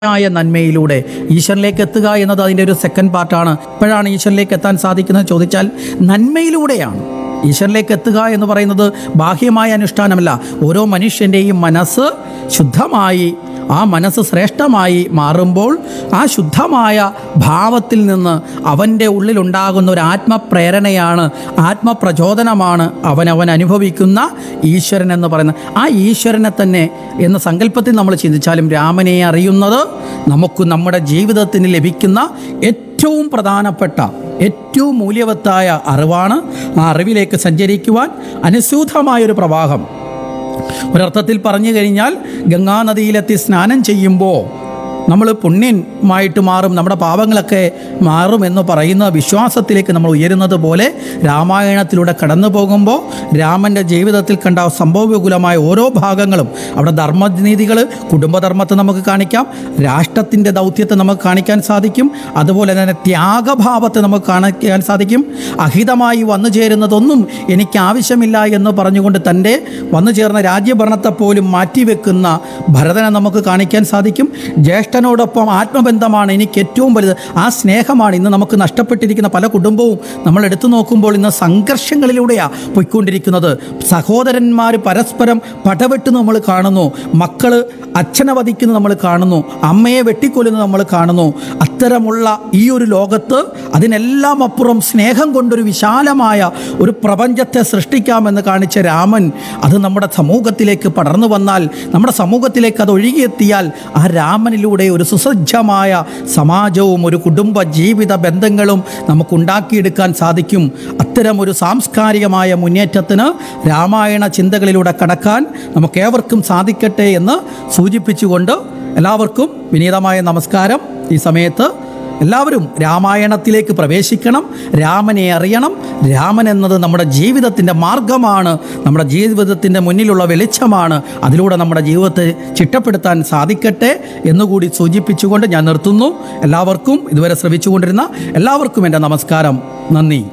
ആയ നന്മയിലൂടെ ഈശ്വരനിലേക്ക് എത്തുക എന്നത് അതിൻ്റെ ഒരു സെക്കൻഡ് പാർട്ടാണ് എപ്പോഴാണ് ഈശ്വരനിലേക്ക് എത്താൻ സാധിക്കുന്നത് ചോദിച്ചാൽ നന്മയിലൂടെയാണ് ഈശ്വരനിലേക്ക് എത്തുക എന്ന് പറയുന്നത് ബാഹ്യമായ അനുഷ്ഠാനമല്ല ഓരോ മനുഷ്യൻ്റെയും മനസ്സ് ശുദ്ധമായി ആ മനസ്സ് ശ്രേഷ്ഠമായി മാറുമ്പോൾ ആ ശുദ്ധമായ ഭാവത്തിൽ നിന്ന് അവൻ്റെ ഉള്ളിലുണ്ടാകുന്ന ഒരു ആത്മപ്രേരണയാണ് ആത്മപ്രചോദനമാണ് അവനവൻ അനുഭവിക്കുന്ന ഈശ്വരൻ എന്ന് പറയുന്നത് ആ ഈശ്വരനെ തന്നെ എന്ന സങ്കല്പത്തിൽ നമ്മൾ ചിന്തിച്ചാലും രാമനെ അറിയുന്നത് നമുക്ക് നമ്മുടെ ജീവിതത്തിന് ലഭിക്കുന്ന ഏറ്റവും പ്രധാനപ്പെട്ട ഏറ്റവും മൂല്യവത്തായ അറിവാണ് ആ അറിവിലേക്ക് സഞ്ചരിക്കുവാൻ അനുസൂതമായൊരു പ്രവാഹം ഒരർത്ഥത്തിൽ പറഞ്ഞു കഴിഞ്ഞാൽ ഗംഗാനദിയിലെത്തി സ്നാനം ചെയ്യുമ്പോൾ നമ്മൾ പുണ്യമായിട്ട് മാറും നമ്മുടെ പാപങ്ങളൊക്കെ മാറും എന്ന് പറയുന്ന വിശ്വാസത്തിലേക്ക് നമ്മൾ ഉയരുന്നത് പോലെ രാമായണത്തിലൂടെ കടന്നു പോകുമ്പോൾ രാമൻ്റെ ജീവിതത്തിൽ കണ്ട സംഭവവികുലമായ ഓരോ ഭാഗങ്ങളും അവിടെ ധർമ്മനീതികൾ കുടുംബധർമ്മത്തെ നമുക്ക് കാണിക്കാം രാഷ്ട്രത്തിൻ്റെ ദൗത്യത്തെ നമുക്ക് കാണിക്കാൻ സാധിക്കും അതുപോലെ തന്നെ ത്യാഗഭാവത്തെ നമുക്ക് കാണിക്കാൻ സാധിക്കും അഹിതമായി വന്നു ചേരുന്നതൊന്നും എനിക്ക് ആവശ്യമില്ല എന്ന് പറഞ്ഞുകൊണ്ട് തൻ്റെ വന്നു ചേർന്ന രാജ്യഭരണത്തെ പോലും മാറ്റിവെക്കുന്ന ഭരതനെ നമുക്ക് കാണിക്കാൻ സാധിക്കും ജ്യേഷ്ഠനോടൊപ്പം ആത്മബന്ധമാണ് എനിക്ക് ഏറ്റവും വലുത് ആ സ്നേഹമാണ് ഇന്ന് നമുക്ക് നഷ്ടപ്പെട്ടിരിക്കുന്ന പല കുടുംബവും നമ്മൾ എടുത്തു നോക്കുമ്പോൾ ഇന്ന് സംഘർഷങ്ങളിലൂടെയാണ് പോയിക്കൊണ്ടിരിക്കുന്നത് സഹോദരന്മാർ പരസ്പരം പടവെട്ട് നമ്മൾ കാണുന്നു മക്കൾ അച്ഛനെ വധിക്കുന്നത് നമ്മൾ കാണുന്നു അമ്മയെ വെട്ടിക്കൊല്ലുന്നത് നമ്മൾ കാണുന്നു അത്തരമുള്ള ഈ ഒരു ലോകത്ത് അതിനെല്ലാം അപ്പുറം സ്നേഹം കൊണ്ടൊരു വിശാലമായ ഒരു പ്രപഞ്ചത്തെ സൃഷ്ടിക്കാമെന്ന് കാണിച്ച രാമൻ അത് നമ്മുടെ സമൂഹത്തിലേക്ക് പടർന്നു വന്നാൽ നമ്മുടെ സമൂഹത്തിലേക്ക് അത് ഒഴുകിയെത്തിയാൽ ആ രാമനിലൂടെ ഒരു സുസജ്ജമായ സമാജവും ഒരു കുടുംബ ജീവിത ബന്ധങ്ങളും നമുക്കുണ്ടാക്കിയെടുക്കാൻ സാധിക്കും അത്തരം ഒരു സാംസ്കാരികമായ മുന്നേറ്റത്തിന് രാമായണ ചിന്തകളിലൂടെ കടക്കാൻ നമുക്കേവർക്കും സാധിക്കട്ടെ എന്ന് സൂചിപ്പിച്ചുകൊണ്ട് എല്ലാവർക്കും വിനീതമായ നമസ്കാരം ഈ സമയത്ത് എല്ലാവരും രാമായണത്തിലേക്ക് പ്രവേശിക്കണം രാമനെ അറിയണം രാമൻ എന്നത് നമ്മുടെ ജീവിതത്തിൻ്റെ മാർഗമാണ് നമ്മുടെ ജീവിതത്തിൻ്റെ മുന്നിലുള്ള വെളിച്ചമാണ് അതിലൂടെ നമ്മുടെ ജീവിതത്തെ ചിട്ടപ്പെടുത്താൻ സാധിക്കട്ടെ എന്നുകൂടി സൂചിപ്പിച്ചുകൊണ്ട് ഞാൻ നിർത്തുന്നു എല്ലാവർക്കും ഇതുവരെ ശ്രമിച്ചുകൊണ്ടിരുന്ന എല്ലാവർക്കും എൻ്റെ നമസ്കാരം നന്ദി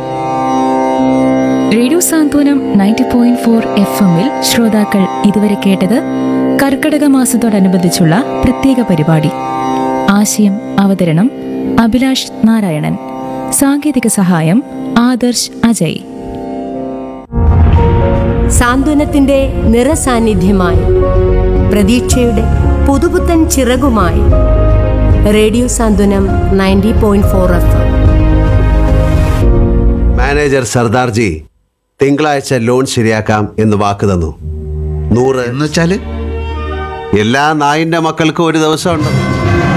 radio Santhwanam ninety point four F എമ്മിൽ ശ്രോതാക്കൾ ഇതുവരെ കേട്ടത് കർക്കടക മാസത്തോടനുബന്ധിച്ചുള്ള പ്രത്യേക പരിപാടി ആശയം അവതരണം അഭിലാഷ് നാരായണൻ സാങ്കേതിക സഹായം ആദർശ് അജയ് സാന്ത്വനത്തിന്റെ നിറസാന്നിധ്യമായി പ്രതീക്ഷയുടെ പുതുപുത്തൻ ചിറകുമായി radio Santhwanam ninety point four F manager Sardarji തിങ്കളാഴ്ച ലോൺ ശരിയാക്കാം എന്ന് വാക്ക് തന്നു നൂറ് എന്ന് വെച്ചാല് എല്ലാ നായിന്റെ മക്കൾക്കും ഒരു ദിവസമുണ്ട്